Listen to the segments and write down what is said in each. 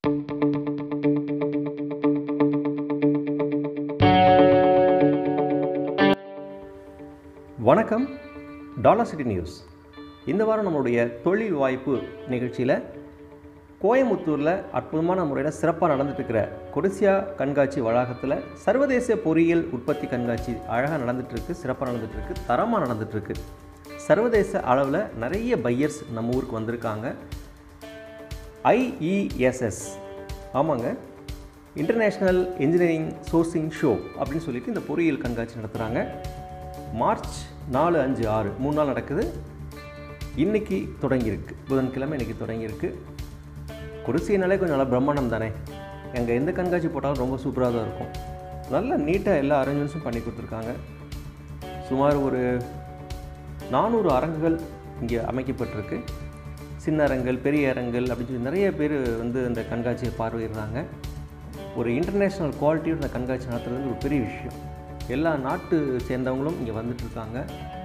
வணக்கம் dollar city news இந்த வாரம் நம்மளுடைய தொழில் வாய்ப்பு நிகழ்ச்சியில் கோயமுத்தூரில் அற்புதமான முறையில் சிறப்பாக நடந்துட்டு இருக்கிற கொடிசியா கண்காட்சி வளாகத்தில் சர்வதேச பொறியியல் உற்பத்தி கண்காட்சி அழகாக நடந்துட்டுருக்கு சிறப்பாக நடந்துட்டுருக்கு தரமாக நடந்துட்டுருக்கு சர்வதேச அளவில் நிறைய பையர்ஸ் நம்ம ஊருக்கு வந்திருக்காங்க ஐஇஎஸ்எஸ் ஆமாங்க இன்டர்நேஷ்னல் இன்ஜினியரிங் சோர்சிங் ஷோ அப்படின்னு சொல்லிட்டு இந்த பொறியியல் கண்காட்சி நடத்துகிறாங்க மார்ச் நாலு அஞ்சு ஆறு மூணு நாள் நடக்குது இன்னைக்கு தொடங்கியிருக்கு புதன்கிழமை இன்னைக்கு தொடங்கியிருக்கு குடிசைனாலே கொஞ்சம் நல்லா பிரம்மாண்டம் தானே எங்கே எந்த கண்காட்சி போட்டாலும் ரொம்ப சூப்பராக தான் இருக்கும் நல்ல நீட்டாக எல்லா அரேஞ்ச்மெண்ட்ஸும் பண்ணி கொடுத்துருக்காங்க சுமார் ஒரு நானூறு அரங்குகள் இங்கே அமைக்கப்பட்டிருக்கு சின்ன அரங்குகள் பெரிய அரங்குகள் அப்படின்னு சொல்லி நிறைய பேர் வந்து அந்த கண்காட்சியை பார்வையிடுறாங்க ஒரு இன்டர்நேஷ்னல் குவாலிட்டியோட இந்த கண்காட்சி நடத்துறது ஒரு பெரிய விஷயம் எல்லா நாட்டு சேர்ந்தவங்களும் இங்கே வந்துட்டுருக்காங்க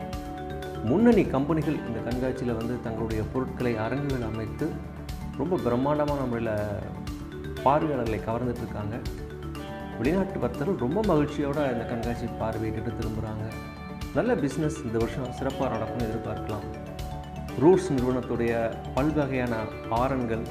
முன்னணி கம்பெனிகள் இந்த கண்காட்சியில் வந்து தங்களுடைய பொருட்களை அரங்குகள் அமைத்து ரொம்ப பிரம்மாண்டமான முறையில் பார்வையாளர்களை கவர்ந்துட்டு இருக்காங்க வெளிநாட்டு வர்த்தகர்கள் ரொம்ப மகிழ்ச்சியோடு இந்த கண்காட்சி பார்வையிட்டு திரும்புகிறாங்க நல்ல பிஸ்னஸ் இந்த வருஷம் சிறப்பாக நடக்கும்னு எதிர்பார்க்கலாம் ரூட்ஸ் நிறுவனத்துடைய பல்வகையான ஆரன்கள்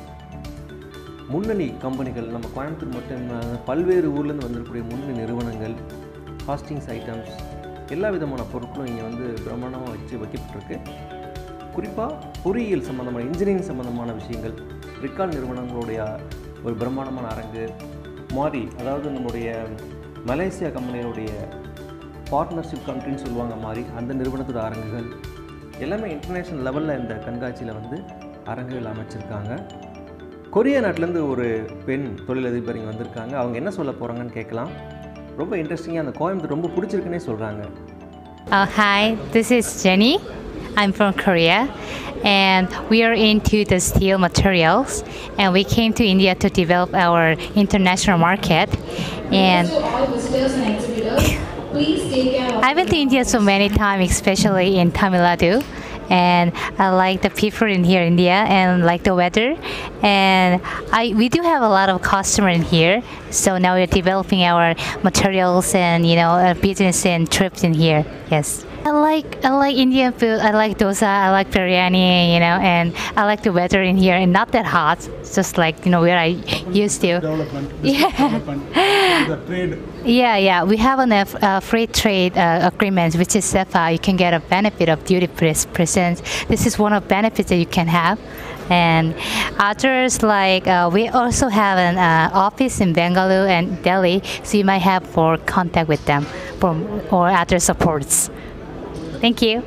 முன்னணி கம்பெனிகள் நம்ம கோயம்புத்தூர் மட்டும் இல்லாம பல்வேறு ஊர்லேருந்து வந்திருக்கக்கூடிய முன்னணி நிறுவனங்கள் காஸ்டிங்ஸ் ஐட்டம்ஸ் எல்லா விதமான பொருட்களும் இங்கே வந்து பிரம்மாண்டமாக வச்சு வைக்கப்பட்டிருக்கு குறிப்பாக பொறியியல் சம்மந்தமான இன்ஜினியரிங் சம்மந்தமான விஷயங்கள் ரிக்கால் நிறுவனங்களுடைய ஒரு பிரம்மாண்டமான அரங்கு மாரி அதாவது நம்முடைய மலேசியா கம்பெனிகளுடைய பார்ட்னர்ஷிப் கண்ட்ரின்னு சொல்லுவாங்க மாதிரி அந்த நிறுவனத்தோட அரங்குகள் எல்லாமே இன்டர்நேஷ்னல் லெவலில் இந்த கண்காட்சியில் வந்து அரங்குகள் அமைச்சிருக்காங்க கொரியா நாட்டிலேருந்து ஒரு பெண் தொழிலதிபர் இங்கே வந்திருக்காங்க அவங்க என்ன சொல்ல போகிறாங்கன்னு கேட்கலாம் ரொம்ப இன்ட்ரெஸ்டிங்காக அந்த கோயம்புத்தூர் ரொம்ப பிடிச்சிருக்குன்னே சொல்கிறாங்க Uh, hi, this is Jenny. I'm from Korea, and we are into the steel materials. And we came to India to develop our international market. And to all visitors and exhibitors, please take care of I've been to India so many times, especially in Tamil Nadu. And I like the people in here, India, and like the weather. And I we do have a lot of customer in here. So now we're developing our materials and you know uh, business and trips in here. Yes. I like I like Indian food. I like dosa. I like biryani. You know, and I like the weather in here and not that hot. It's just like you know where I used to. development, Yeah. business development, the trade. Yeah, yeah. We have a uh, free trade uh, agreement, which is SEPA. You can get a benefit of duty pres- present. This is one of benefits that you can have. And others like uh, we also have an uh, office in Bangalore and Delhi, so you might have more contact with them for, or other supports. Thank you.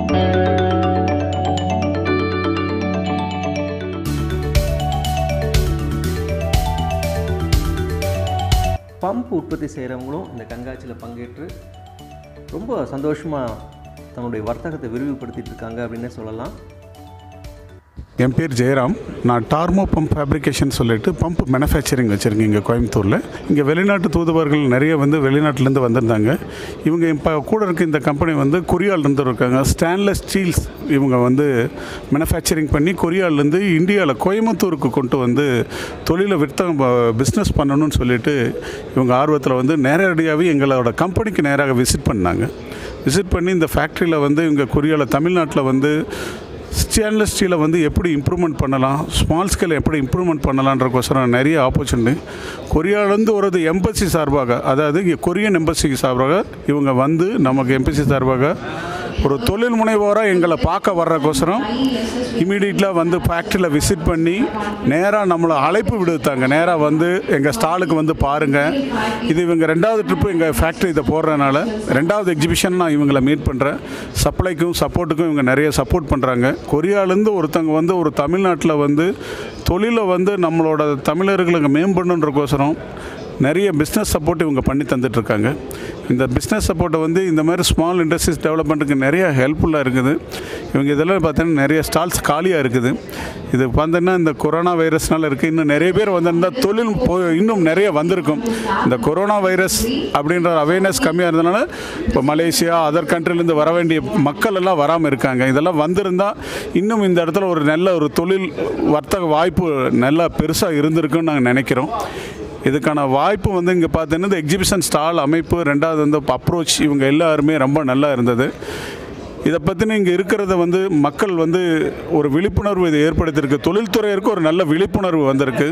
Pump உற்பத்தி செய்கிறவங்களும் இந்த கண்காட்சியில் பங்கேற்று ரொம்ப சந்தோஷமாக தன்னுடைய வர்த்தகத்தை விரிவுபடுத்திட்டு இருக்காங்க அப்படின்னே சொல்லலாம் என் பேர் ஜெயராம் நான் டார்மோ பம்ப் ஃபேப்ரிகேஷன் சொல்லிட்டு பம்ப் மேனுஃபேக்சரிங் வச்சுருக்கேன் இங்கே கோயம்புத்தூரில் இங்கே வெளிநாட்டு தூதுவர்கள் நிறைய வந்து வெளிநாட்டிலேருந்து வந்திருந்தாங்க இவங்க இப்போ கூட இருக்க இந்த கம்பெனி வந்து கொரியாவிலேருந்து இருக்காங்க ஸ்டேன்லெஸ் ஸ்டீல்ஸ் இவங்க வந்து மேனுஃபேக்சரிங் பண்ணி கொரியாவிலேருந்து இந்தியாவில் கோயம்புத்தூருக்கு கொண்டு வந்து தொழிலை விற்த்தகம் பிஸ்னஸ் பண்ணணும்னு சொல்லிட்டு இவங்க ஆர்வத்தில் வந்து நேரடியாகவே எங்களோட கம்பெனிக்கு நேராக விசிட் பண்ணாங்க விசிட் பண்ணி இந்த ஃபேக்ட்ரியில் வந்து இவங்க கொரியாவில் தமிழ்நாட்டில் வந்து ஸ்டேன்லெஸ் ஸ்டீலை வந்து எப்படி இம்ப்ரூவ்மெண்ட் பண்ணலாம் ஸ்மால் ஸ்கேல் எப்படி இம்ப்ரூவ்மெண்ட் பண்ணலான்றக்கோசரம் நிறைய ஆப்பர்ச்சுனிட்டி கொரியாவிலேருந்து ஒரு எம்பசி சார்பாக அதாவது இங்கே கொரியன் எம்பசி சார்பாக இவங்க வந்து நமக்கு எம்பசி சார்பாக ஒரு தொழில் முனைவோராக எங்களை பார்க்க வர்றக்கோசரம் இமீடியட்டாக வந்து ஃபேக்ட்ரியில் விசிட் பண்ணி நேராக நம்மளை அழைப்பு விடுத்தாங்க நேராக வந்து எங்கள் ஸ்டாலுக்கு வந்து பாருங்கள் இது இவங்க ரெண்டாவது ட்ரிப்பு எங்கள் ஃபேக்ட்ரி இதை போடுறதுனால ரெண்டாவது எக்ஸிபிஷன் நான் இவங்களை மீட் பண்ணுறேன் சப்ளைக்கும் சப்போர்ட்டுக்கும் இவங்க நிறைய சப்போர்ட் பண்ணுறாங்க கொரியாலேருந்து ஒருத்தவங்க வந்து ஒரு தமிழ்நாட்டில் வந்து தொழிலை வந்து நம்மளோட தமிழர்களுக்கு மேம்படணுன்றக்கோசரம் நிறைய பிஸ்னஸ் சப்போர்ட் இவங்க பண்ணி தந்துட்டுருக்காங்க இந்த பிஸ்னஸ் சப்போர்ட்டை வந்து இந்த மாதிரி ஸ்மால் இண்டஸ்ட்ரீஸ் டெவலப்மெண்ட்டுக்கு நிறைய ஹெல்ப்ஃபுல்லாக இருக்குது இவங்க இதெல்லாம் பார்த்தீங்கன்னா நிறைய ஸ்டால்ஸ் காலியாக இருக்குது இது பார்த்தீங்கன்னா இந்த கொரோனா வைரஸ்னால இருக்குது இன்னும் நிறைய பேர் வந்திருந்தால் தொழில் போ இன்னும் நிறைய வந்திருக்கும் இந்த கொரோனா வைரஸ் அப்படின்ற அவேர்னஸ் கம்மியாக இருந்தனால இப்போ மலேசியா அதர் கண்ட்ரிலேருந்து வர வேண்டிய மக்கள் எல்லாம் வராமல் இருக்காங்க இதெல்லாம் வந்திருந்தால் இன்னும் இந்த இடத்துல ஒரு நல்ல ஒரு தொழில் வர்த்தக வாய்ப்பு நல்லா பெருசாக இருந்திருக்குன்னு நாங்கள் நினைக்கிறோம் இதுக்கான வாய்ப்பு வந்து இங்கே பார்த்தீங்கன்னா இந்த எக்ஸிபிஷன் ஸ்டால் அமைப்பு ரெண்டாவது வந்து அப்ரோச் இவங்க எல்லாருமே ரொம்ப நல்லா இருந்தது இதை பற்றின இங்கே இருக்கிறத வந்து மக்கள் வந்து ஒரு விழிப்புணர்வு இது ஏற்படுத்தியிருக்கு தொழில்துறையிற்கு ஒரு நல்ல விழிப்புணர்வு வந்திருக்கு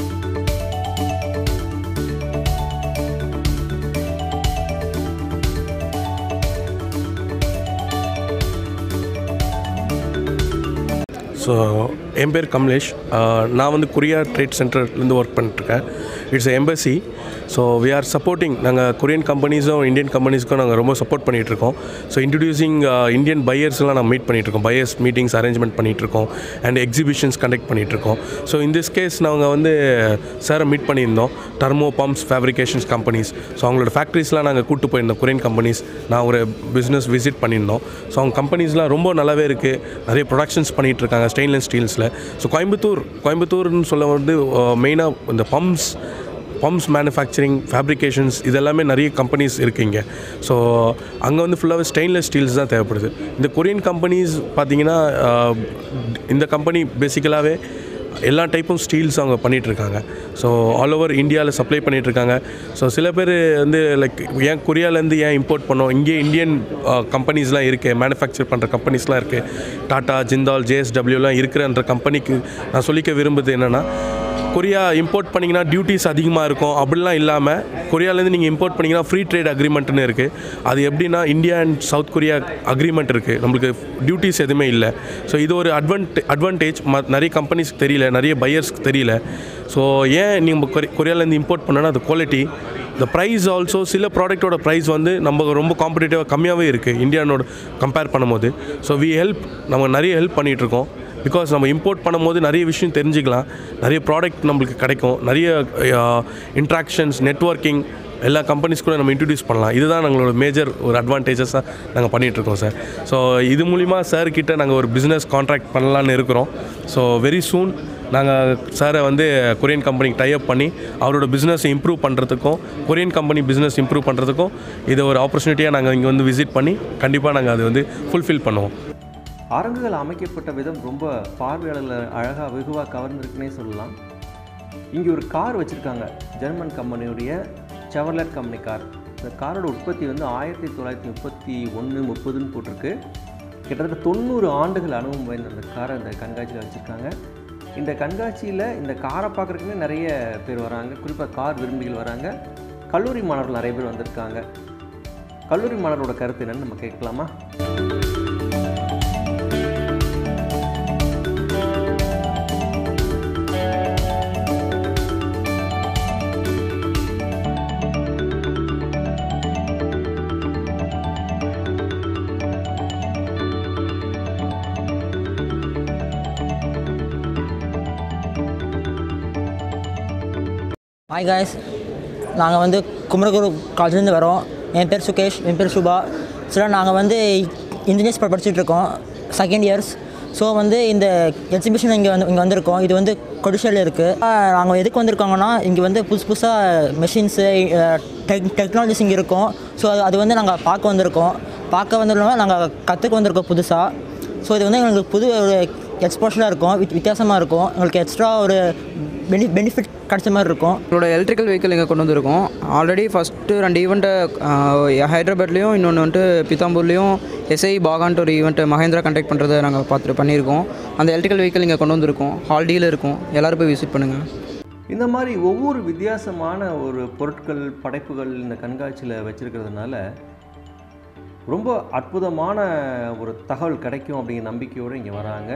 ஸோ என் பேர் கமலேஷ் ஆஹ் நான் வந்து கொரியா ட்ரேட் சென்டர்லேருந்து ஒர்க் பண்ணிட்டுருக்கேன் it's embassy so we are supporting நாங்கள் கொரியன் கம்பெனிஸும் இந்தியன் கம்பெனிஸ்க்கும் நாங்கள் ரொம்ப சப்போர்ட் பண்ணிகிட்ருக்கோம் ஸோ இன்ட்ரடியூசிங் இந்தியன் பையர்ஸ்லாம் நாங்கள் மீட் பண்ணிகிட்ருக்கோம் பையர்ஸ் மீட்டிங்ஸ் அரேஞ்ச்மெண்ட் பண்ணிகிட்ருக்கோம் அண்ட் எக்ஸிபிஷன்ஸ் கண்டக்ட் பண்ணிகிட்ருக்கோம் ஸோ இன் திஸ் கேஸ் நாங்கள் வந்து சாரை மீட் பண்ணியிருந்தோம் டர்மோ பம்ப்ஸ் ஃபேப்ரிகேஷன்ஸ் கம்பெனிஸ் ஸோ அவங்களோட ஃபேக்ட்ரிஸ்லாம் நாங்கள் கூட்டு போயிருந்தோம் கொரியன் கம்பெனிஸ் நான் ஒரு பிஸ்னஸ் விசிட் பண்ணியிருந்தோம் ஸோ அவங்க கம்பெனிஸ்லாம் ரொம்ப நல்லாவே இருக்குது நிறைய ப்ரொடக்ஷன்ஸ் பண்ணிகிட்டு இருக்காங்க ஸ்டெயின்லெஸ் ஸ்டீல்ஸில் ஸோ கோயம்புத்தூர் கோயம்புத்தூர்னு சொல்ல வந்து மெயினாக இந்த பம்ப்ஸ் பம்ப்ஸ் மேனுஃபேக்சரிங் ஃபேப்ரிகேஷன்ஸ் இதெல்லாமே நிறைய கம்பெனிஸ் இருக்குங்க ஸோ அங்கே வந்து ஃபுல்லாகவே ஸ்டெயின்லெஸ் ஸ்டீல்ஸ் தான் தேவைப்படுது இந்த கொரியன் கம்பெனிஸ் பார்த்தீங்கன்னா ஆஹ், இந்த கம்பெனி பேசிக்கலாகவே எல்லா டைப்பும் ஸ்டீல்ஸ் அவங்க பண்ணிகிட்டு இருக்காங்க ஸோ ஆல் ஓவர் இந்தியாவில் சப்ளை பண்ணிகிட்டு இருக்காங்க ஸோ சில பேர் வந்து லைக் ஏன் கொரியாலேருந்து ஏன் இம்போர்ட் பண்ணோம் இங்கே இந்தியன் கம்பெனிஸ்லாம் இருக்குது மேனுஃபேக்சர் பண்ணுற கம்பெனிஸ்லாம் இருக்குது டாட்டா ஜிந்தால் ஜேஎஸ்டபிள்யூலாம் இருக்கிறன்ற கம்பெனிக்கு நான் சொல்லிக்க விரும்புறது என்னென்னா கொரியா இம்போர்ட் பண்ணிங்கன்னா டியூட்டிஸ் அதிகமாக இருக்கும் அப்படிலாம் இல்லாமல் கொரியாலேருந்து நீங்கள் இம்போர்ட் பண்ணிங்கன்னா ஃப்ரீ ட்ரேட் அக்ரிமெண்ட்னு இருக்குது அது எப்படின்னா India and South Korea agreement இருக்குது நம்மளுக்கு டியூட்டிஸ் எதுவுமே இல்லை ஸோ இது ஒரு அட்வான்டே அட்வான்டேஜ் ம நிறைய கம்பெனிஸ்க்கு தெரியல நிறைய பையர்ஸ்க்கு தெரியல ஸோ ஏன் நீங்கள் கொரி கொரியாலேருந்து இம்போர்ட் பண்ணோன்னா அது குவாலிட்டி இந்த ப்ரைஸ் ஆல்சோ சில ப்ராடக்ட்டோட ப்ரைஸ் வந்து நம்ம ரொம்ப காம்படிட்டிவாக கம்மியாகவே இருக்குது இந்தியானோட கம்பேர் பண்ணும்போது ஸோ வி ஹெல்ப் நம்ம நிறைய ஹெல்ப் பண்ணிகிட்ருக்கோம் பிகாஸ் நம்ம இம்போர்ட் பண்ணும்போது நிறைய விஷயம் தெரிஞ்சுக்கலாம் நிறைய ப்ராடக்ட் நம்மளுக்கு கிடைக்கும் நிறைய இன்ட்ராக்ஷன்ஸ் நெட்வொர்க்கிங் எல்லா கம்பெனிஸ் கூட நம்ம இன்ட்ரடியூஸ் பண்ணலாம் இதுதான் எங்களோட மேஜர் ஒரு அட்வான்டேஜஸாக நாங்கள் பண்ணிகிட்ருக்கோம் சார் ஸோ இது மூலிமா சார் கிட்ட நாங்கள் ஒரு பிஸ்னஸ் கான்ட்ராக்ட் பண்ணலான்னு இருக்கிறோம் ஸோ வெரி சூன் நாங்கள் சாரை வந்து கொரியன் கம்பெனிக்கு டைப் பண்ணி அவரோட பிஸ்னஸ் இம்ப்ரூவ் பண்ணுறதுக்கும் கொரியன் கம்பெனி பிஸ்னஸ் இம்ப்ரூவ் பண்ணுறதுக்கும் இதை ஒரு ஆப்பர்ச்சுனிட்டியாக நாங்கள் இங்கே வந்து விசிட் பண்ணி கண்டிப்பாக நாங்கள் அது வந்து ஃபுல்ஃபில் பண்ணுவோம் அரங்குகள் அமைக்கப்பட்ட விதம் ரொம்ப பார்வையாளர்களை அழகாக வெகுவாக கவர்ந்திருக்குன்னே சொல்லலாம் இங்கே ஒரு கார் வச்சுருக்காங்க ஜெர்மன் கம்பெனியுடைய செவர்லெட் கம்பெனி கார் இந்த காரோட உற்பத்தி வந்து ஆயிரத்தி தொள்ளாயிரத்தி முப்பத்தி ஒன்று முப்பதுன்னு போட்டிருக்கு கிட்டத்தட்ட தொண்ணூறு ஆண்டுகள் அனுபவம் வாய்ந்த அந்த காரை இந்த கண்காட்சியில் வச்சுருக்காங்க இந்த கண்காட்சியில் இந்த காரை பார்க்குறதுக்குமே நிறைய பேர் வராங்க குறிப்பாக கார் விரும்பிகள் வராங்க கல்லூரி மாணவர்கள் நிறைய பேர் வந்திருக்காங்க கல்லூரி மாணவரோட கருத்து என்னன்னு நம்ம கேட்கலாமா ஹாய் காய்ஸ் நாங்கள் வந்து குமரகுரு காலேஜ்லேருந்து வரோம் என் பேர் சுகேஷ் என் பேர் சுபா சார் நாங்கள் வந்து இன்ஜினியர்ஸ் படிச்சுட்டு இருக்கோம் செகண்ட் இயர்ஸ் ஸோ வந்து இந்த எக்ஸிபிஷன் இங்கே வந்து இங்கே வந்திருக்கோம் இது வந்து கொடிஷியில் இருக்குது நாங்கள் எதுக்கு வந்திருக்கோங்கன்னா இங்கே வந்து புதுசு புதுசாக மெஷின்ஸு டெக் டெக்னாலஜிஸ் இங்கே இருக்கும் ஸோ அது அது வந்து நாங்கள் பார்க்க வந்திருக்கோம் பார்க்க வந்திருக்கோம் நாங்கள் கற்றுக்க வந்திருக்கோம் புதுசாக ஸோ இது வந்து எங்களுக்கு புது ஒரு எக்ஸ்போஷராக இருக்கும் வித் வித்தியாசமாக இருக்கும் எங்களுக்கு எக்ஸ்ட்ரா ஒரு பெனி பெனிஃபிட் கிடைச்ச மாதிரி இருக்கும் எங்களோட எலக்ட்ரிக்கல் வெஹிக்கிள் இங்கே கொண்டு வந்திருக்கோம் ஆல்ரெடி ஃபஸ்ட்டு ரெண்டு ஈவெண்ட்டை ஹைதராபாத்லேயும் இன்னொன்று வந்துட்டு பித்தாம்பூர்லேயும் எஸ்ஐ பாகான்ட்டு ஒரு ஈவெண்ட்டு மகேந்திரா கண்டக்ட் பண்ணுறதை நாங்கள் பார்த்துட்டு பண்ணியிருக்கோம் அந்த எலக்ட்ரிக்கல் வெஹிக்கிள் இங்கே கொண்டு வந்திருக்கோம் ஹால்டியில் இருக்கும் எல்லோரும் போய் விசிட் பண்ணுங்கள் இந்த மாதிரி ஒவ்வொரு வித்தியாசமான ஒரு பொருட்கள் படைப்புகள் இந்த கண்காட்சியில் வச்சுருக்கிறதுனால ரொம்ப அற்புதமான ஒரு தகவல் கிடைக்கும் அப்படிங்கிற நம்பிக்கையோடு இங்கே வராங்க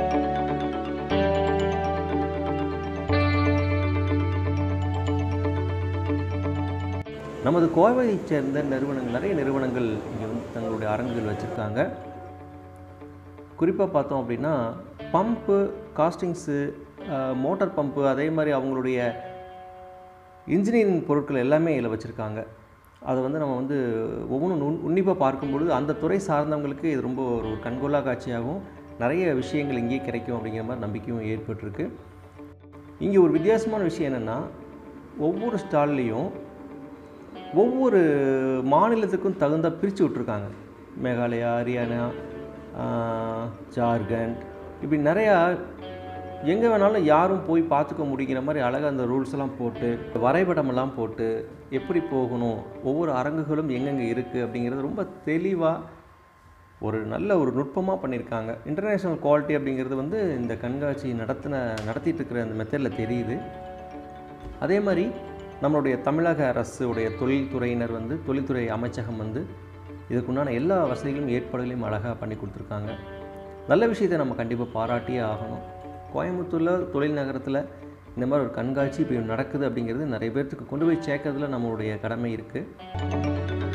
நமது கோவையைச் சேர்ந்த நிறுவனங்கள் நிறைய நிறுவனங்கள் இங்கே வந்து தங்களுடைய அரங்குகள் வச்சுருக்காங்க குறிப்பாக பார்த்தோம் அப்படின்னா பம்பு காஸ்டிங்ஸு மோட்டார் பம்பு அதே மாதிரி அவங்களுடைய இன்ஜினியரிங் பொருட்கள் எல்லாமே இதில் வச்சுருக்காங்க அதை வந்து நம்ம வந்து ஒவ்வொன்றும் நுண் உன்னிப்பாக பார்க்கும்பொழுது அந்த துறை சார்ந்தவங்களுக்கு இது ரொம்ப ஒரு கண்கொள்ளா காட்சியாகவும் நிறைய விஷயங்கள் இங்கேயே கிடைக்கும் அப்படிங்கிற மாதிரி நம்பிக்கையும் ஏற்பட்டிருக்கு இங்கே ஒரு வித்தியாசமான விஷயம் என்னென்னா ஒவ்வொரு ஸ்டால்லையும் ஒவ்வொரு மாநிலத்துக்கும் தகுந்த பிரித்து விட்ருக்காங்க மேகாலயா ஹரியானா ஆஹ், ஜார்க்கண்ட் இப்படி நிறையா எங்கே வேணாலும் யாரும் போய் பார்த்துக்க முடிகிற மாதிரி அழகாக அந்த ரூல்ஸ் எல்லாம் போட்டு வரைபடமெல்லாம் போட்டு எப்படி போகணும் ஒவ்வொரு அரங்குகளும் எங்கெங்கே இருக்குது அப்படிங்கிறது ரொம்ப தெளிவாக ஒரு நல்ல ஒரு நுட்பமாக பண்ணியிருக்காங்க இன்டர்நேஷ்னல் குவாலிட்டி அப்படிங்கிறது வந்து இந்த கண்காட்சி நடத்தின நடத்திட்டு இருக்கிற அந்த மெத்தடில் தெரியுது அதே மாதிரி நம்மளுடைய தமிழக அரசுடைய தொழில்துறையினர் வந்து தொழில்துறை அமைச்சகம் வந்து இதுக்குண்டான எல்லா வசதிகளும் ஏற்பாடுகளையும் அழகாக பண்ணி கொடுத்துருக்காங்க நல்ல விஷயத்தை நம்ம கண்டிப்பாக பாராட்டியே ஆகணும் கோயம்புத்தூரில் தொழில் நகரத்தில் இந்த மாதிரி ஒரு கண்காட்சி இப்போ நடக்குது அப்படிங்கிறது நிறைய பேர்த்துக்கு கொண்டு போய் சேர்க்கறதுல நம்மளுடைய கடமை இருக்குது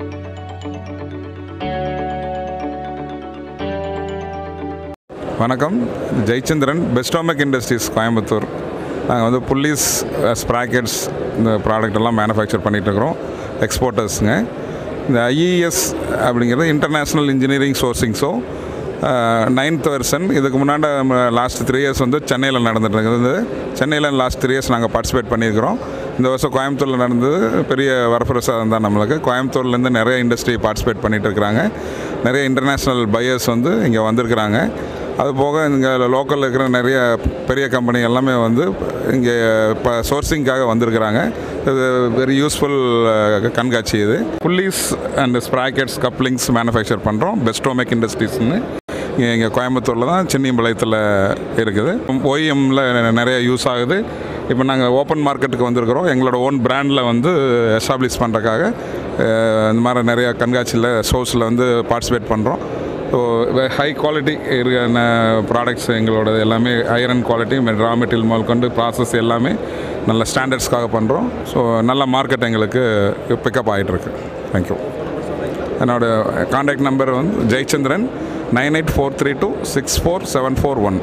வணக்கம் ஜெயச்சந்திரன் பெஸ்டோமெக் இண்டஸ்ட்ரீஸ் கோயம்புத்தூர் நாங்கள் வந்து புல்லிஸ் ஸ்ப்ராக்கெட்ஸ் இந்த ப்ராடக்ட் எல்லாம் மேனுஃபேக்சர் பண்ணிகிட்ருக்குறோம் எக்ஸ்போர்ட்டர்ஸுங்க இந்த ஐஇஎஸ் அப்படிங்கிறது international engineering sourcing show ninth version இதுக்கு முன்னாடி லாஸ்ட் த்ரீ இயர்ஸ் வந்து சென்னையில் நடந்துட்டு இருக்குது சென்னையில் லாஸ்ட் த்ரீ இயர்ஸ் நாங்கள் பார்ட்டிசிபேட் பண்ணியிருக்கிறோம் இந்த வருஷம் கோயம்புத்தூரில் நடந்தது பெரிய வரப்பிரசாதம் தான் நம்மளுக்கு கோயம்புத்தூர்லேருந்து நிறைய இண்டஸ்ட்ரி பார்ட்டிசிபேட் பண்ணிகிட்டு இருக்கிறாங்க நிறைய இன்டர்நேஷ்னல் பையர்ஸ் வந்து இங்கே வந்திருக்கிறாங்க அது போக இங்கே லோக்கலில் இருக்கிற நிறைய பெரிய கம்பெனி எல்லாமே வந்து இங்கே இப்போ சோர்சிங்காக வந்திருக்கிறாங்க இது வெரி யூஸ்ஃபுல் கண்காட்சி இது pulleys and sprockets couplings manufacture பண்ணுறோம் பெஸ்டோமேக் இண்டஸ்ட்ரீஸ்னு இங்கே இங்கே கோயம்புத்தூரில் தான் சின்னியம்பாளையத்தில் இருக்குது ஓஇஎம்மில் நிறைய யூஸ் ஆகுது இப்போ நாங்கள் ஓப்பன் மார்க்கெட்டுக்கு வந்திருக்கிறோம் எங்களோட ஓன் பிராண்டில் வந்து எஸ்டாப்ளிஷ் பண்ணுறக்காக இந்த மாதிரி நிறைய கண்காட்சியில் ஷோஸில் வந்து பார்ட்டிசிபேட் பண்ணுறோம் ஸோ ஹை குவாலிட்டி இருக்கிற ப்ராடக்ட்ஸ் எங்களோட எல்லாமே ஐரன் குவாலிட்டி ரா மெட்டீரியல் முதல் கொண்டு ப்ராசஸ் எல்லாமே நல்ல ஸ்டாண்டர்ட்ஸ்க்காக பண்ணுறோம் ஸோ நல்ல மார்க்கெட் எங்களுக்கு பிக்கப் ஆகிட்டுருக்கு தேங்க்யூ என்னோட காண்டாக்ட் நம்பர் வந்து Jayachandran nine eight four three two six four seven four one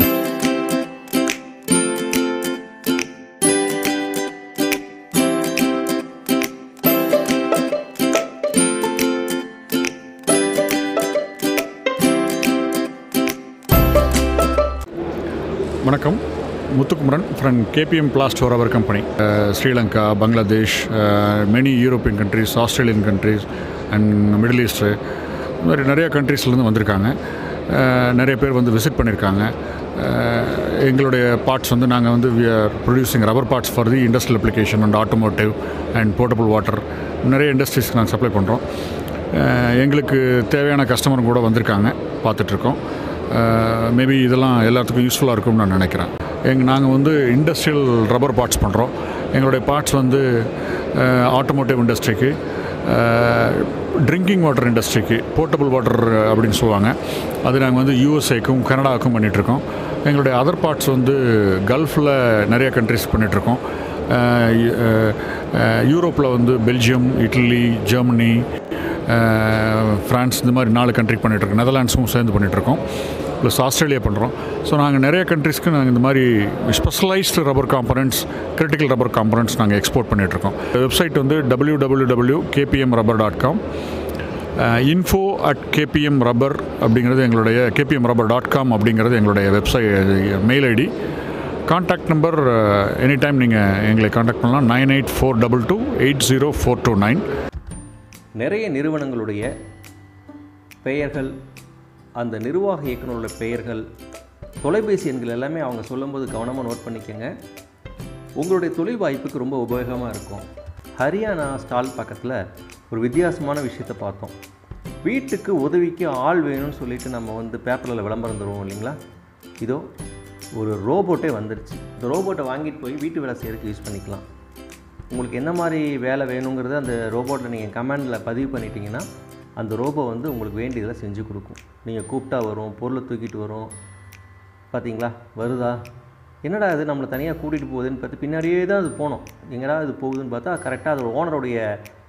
வணக்கம் Muthukumaran from KPM plast for our company Sri Lanka Bangladesh many European countries Australian countries and middle east இந்த மாதிரி நிறைய கண்ட்ரீஸ்லேருந்து வந்திருக்காங்க அஹ், நிறைய பேர் வந்து விசிட் பண்ணியிருக்காங்க அஹ், எங்களுடைய பார்ட்ஸ் வந்து நாங்கள் வந்து we are producing rubber parts for the industrial application and automotive and portable water நிறைய இண்டஸ்ட்ரீஸ்க்கு நாங்கள் சப்ளை பண்ணுறோம் எங்களுக்கு தேவையான கஸ்டமரும் கூட வந்திருக்காங்க பார்த்துட்ருக்கோம் மேபி இதெல்லாம் எல்லாத்துக்கும் யூஸ்ஃபுல்லாக இருக்கும்னு நான் நினைக்கிறேன் எங்கள் நாங்கள் வந்து இண்டஸ்ட்ரியல் ரப்பர் பார்ட்ஸ் பண்ணுறோம் எங்களுடைய பார்ட்ஸ் வந்து ஆட்டோமோட்டிவ் இண்டஸ்ட்ரிக்கு ட்ரிங்கிங் வாட்டர் இண்டஸ்ட்ரிக்கு போர்ட்டபிள் வாட்டர் அப்படின்னு சொல்லுவாங்க அது நாங்கள் வந்து யூஎஸ்ஏக்கும் கனடாவுக்கும் பண்ணிகிட்ருக்கோம் எங்களுடைய அதர் பார்ட்ஸ் வந்து கல்ஃபில் நிறைய கண்ட்ரிஸ் பண்ணிகிட்ருக்கோம் யூரோப்பில் வந்து பெல்ஜியம் இட்லி ஜெர்மனி ஃப்ரான்ஸ் இந்த மாதிரி நாலு கண்ட்ரி பண்ணிகிட்ருக்கோம் நெதர்லாண்ட்ஸும் சேர்ந்து பண்ணிகிட்ருக்கோம் ப்ளஸ் ஆஸ்திரேலியா பண்ணுறோம் ஸோ நாங்கள் நிறைய கண்ட்ரிஸ்க்கு நாங்கள் இந்த மாதிரி specialised rubber components critical rubber components நாங்கள் எக்ஸ்போர்ட் பண்ணிகிட்ருக்கோம் வெப்சைட் வந்து W W W KPM rubber dot com info at KPM rubber அப்படிங்கிறது எங்களுடைய கேபிஎம் ரப்பர் டாட் காம் அப்படிங்கிறது எங்களுடைய website mail ID contact number any time நீங்கள் எங்களை காண்டாக்ட் பண்ணலாம் nine eight four double two eight zero four two nine நிறைய நிறுவனங்களுடைய பெயர்கள் அந்த நிர்வாக இயக்குனரோட பெயர்கள் தொலைபேசி எண்கள் எல்லாமே அவங்க சொல்லும்போது கவனமாக நோட் பண்ணிக்கோங்க உங்களுடைய தொழில் வாய்ப்புக்கு ரொம்ப உபயோகமாக இருக்கும் ஹரியானா ஸ்டால் பக்கத்தில் ஒரு வித்தியாசமான விஷயத்தை பார்த்தோம் வீட்டுக்கு உதவிக்கு ஆள் வேணும்னு சொல்லிட்டு நம்ம வந்து பேப்பரில் விளம்பரம் தருவோம் இல்லைங்களா இதோ ஒரு ரோபோட்டே வந்துருச்சு இந்த ரோபோட்டை வாங்கிட்டு போய் வீட்டு வேலை செய்கிறதுக்கு யூஸ் பண்ணிக்கலாம் உங்களுக்கு என்ன மாதிரி வேலை வேணுங்கிறத அந்த ரோபோட்டில் நீங்கள் கமெண்டில் பதிவு பண்ணிட்டீங்கன்னா அந்த ரோபோ வந்து உங்களுக்கு வேண்டியதை செஞ்சு கொடுக்கும் நீங்கள் கூப்பிட்டா வரும் பொருளை தூக்கிட்டு வரும் பார்த்தீங்களா வருதா என்னடா இது நம்மளை தனியாக கூட்டிகிட்டு போகுதுன்னு பார்த்து பின்னாடியே தான் அது போனோம் எங்கடா இது போகுதுன்னு பார்த்தா கரெக்டாக அதோட ஓனருடைய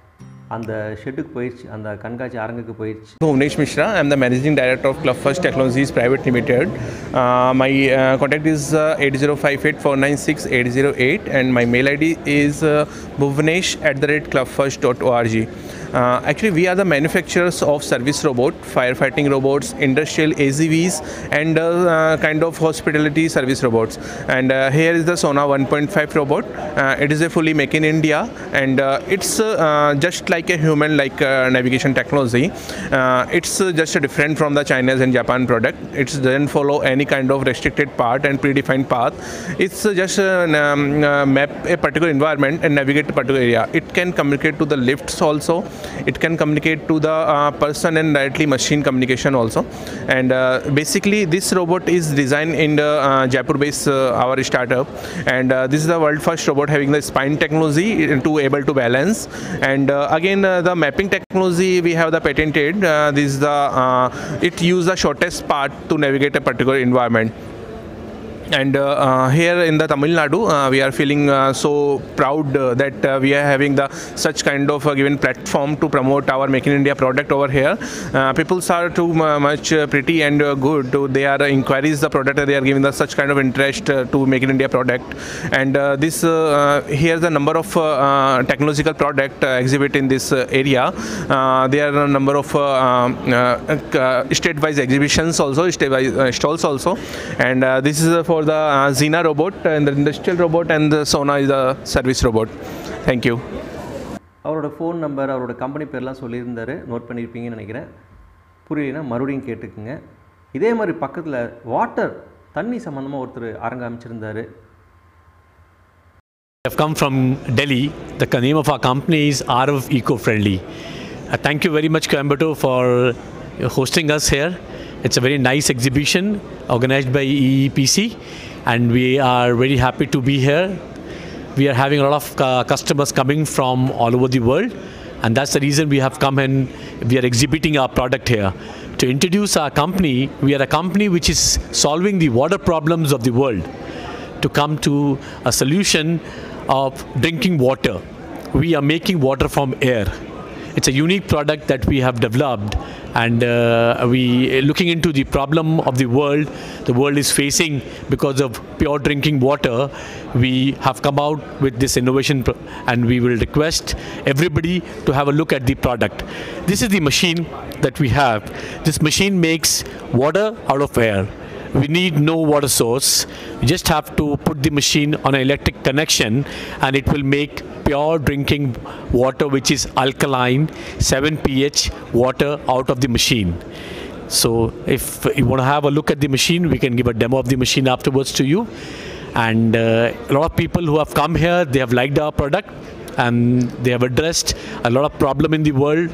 அந்த ஷெட்டுக்கு போயிடுச்சு அந்த கண்காட்சி அரங்குக்கு போயிடுச்சு Bhuvnesh Mishra. I'm the managing director of Club First Technologies Private Limited. Uh, my uh, contact is uh, 8058496808 and my mail ID is uh, bhuvnesh at the rate clubfirst.org. Uh, actually, we are the manufacturers of service robot, firefighting robots, industrial AZVs, and uh, uh, kind of hospitality service robots. And uh, here is the Sona 1.5 robot. Uh, it is a fully make in India, and uh, it's uh, uh, just like a human-like uh, navigation technology. Uh, it's uh, just different from the China's and Japan product. It doesn't follow any kind of restricted path and predefined path. It's uh, just uh, um, uh, map a particular environment and navigate a particular area. It can communicate to the lifts also. It can communicate to the uh, person and directly machine communication also. And uh, basically, this robot is designed in the uh, Jaipur-based uh, our startup. And uh, this is the world first robot having the spine technology to able to balance. And uh, again, uh, the mapping technology we have the patented. Uh, this is the uh, it use the shortest path to navigate a particular environment. And uh, uh, here in the Tamil Nadu, uh, we are feeling uh, so proud uh, that uh, we are having the such kind of uh, given platform to promote our Make in India product over here. Uh, people are too mu- much uh, pretty and uh, good. To, they are inquiries the product. They are giving the such kind of interest uh, to Make in India product. And uh, this uh, uh, here the number of uh, uh, technological product uh, exhibit in this uh, area. Uh, there are a number of uh, um, uh, uh, state-wise exhibitions also, state-wise uh, stalls also. And uh, this is uh, for the uh, Xena robot and the industrial robot and the Sona is the service robot. Thank you. அவரோட phone number அவரோட company பேர்லாம் சொல்லியிருந்தாரு note பண்ணியிருப்பீங்கன்னு நினைக்கிறேன் புரியலைன்னா மறுபடியும் கேட்டுக்குங்க இதே மாதிரி பக்கத்தில் வாட்டர் தண்ணி சம்மந்தமாக ஒருத்தர் அரங்க அமைச்சிருந்தாரு have come from Delhi. The c- name of our company is Arav Eco Friendly. Uh, thank you very much, Coimbatore, for hosting us here. It's a very nice exhibition organized by EEPC, and we are very happy to be here. We are having a lot of uh, customers coming from all over the world, and that's the reason we have come and we are exhibiting our product here. To introduce our company, we are a company which is solving the water problems of the world to come to a solution of drinking water. We are making water from air. It's a unique product that we have developed, and uh, we looking into the problem of the world. The world is facing because of pure drinking water. We have come out with this innovation, pro- and we will request everybody to have a look at the product. This is the machine that we have. This machine makes water out of air we need no water source. We just have to put the machine on an electric connection and it will make pure drinking water which is alkaline 7 pH water out of the machine. So if you want to have a look at the machine, we can give a demo of the machine afterwards to you. And uh, a lot of people who have come here, they have liked our product and they have addressed a lot of problem in the world.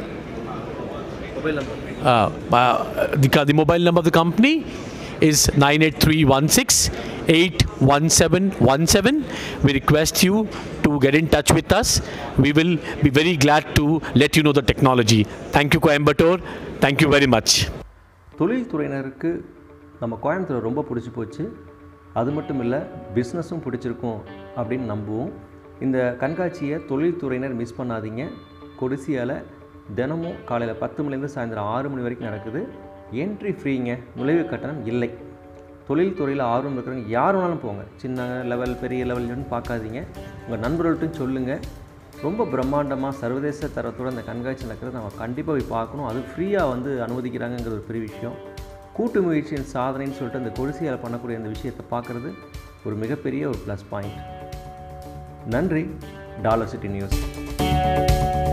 Uh, uh, the, the mobile number of the company is 98316 81717. We request you to get in touch with us. We will be very glad to let you know the technology. Thank you, Coimbatore. Thank you very much. தொழில்துறையினருக்கு நம்ம கோயம்புத்தூர் ரொம்ப பிடிச்சி போச்சு அது மட்டும் இல்லை பிஸ்னஸும் பிடிச்சிருக்கும் அப்படின்னு நம்புவோம் இந்த கண்காட்சியை தொழில்துறையினர் மிஸ் பண்ணாதீங்க கொடிசியால் தினமும் காலையில் பத்து மணிலேருந்து சாயந்தரம் ஆறு மணி வரைக்கும் நடக்குது என்ட்ரி ஃப்ரீங்க நுழைவு கட்டணம் இல்லை தொழில்துறையில் ஆர்வம் இருக்கிறவங்க யார் வேணாலும் போங்க சின்ன லெவல் பெரிய லெவல்னு பார்க்காதீங்க உங்கள் நண்பர்கள்ட்டும் சொல்லுங்கள் ரொம்ப பிரம்மாண்டமாக சர்வதேச தரத்தோட அந்த கண்காட்சி நடக்கிறது நம்ம கண்டிப்பாக போய் பார்க்கணும் அது ஃப்ரீயாக வந்து அனுமதிக்கிறாங்கங்கிற ஒரு பெரிய விஷயம் கூட்டு முயற்சியின் சாதனைன்னு சொல்லிட்டு அந்த கொடிசியால் பண்ணக்கூடிய அந்த விஷயத்தை பார்க்குறது ஒரு மிகப்பெரிய ஒரு ப்ளஸ் பாயிண்ட் நன்றி டாலர் சிட்டி நியூஸ்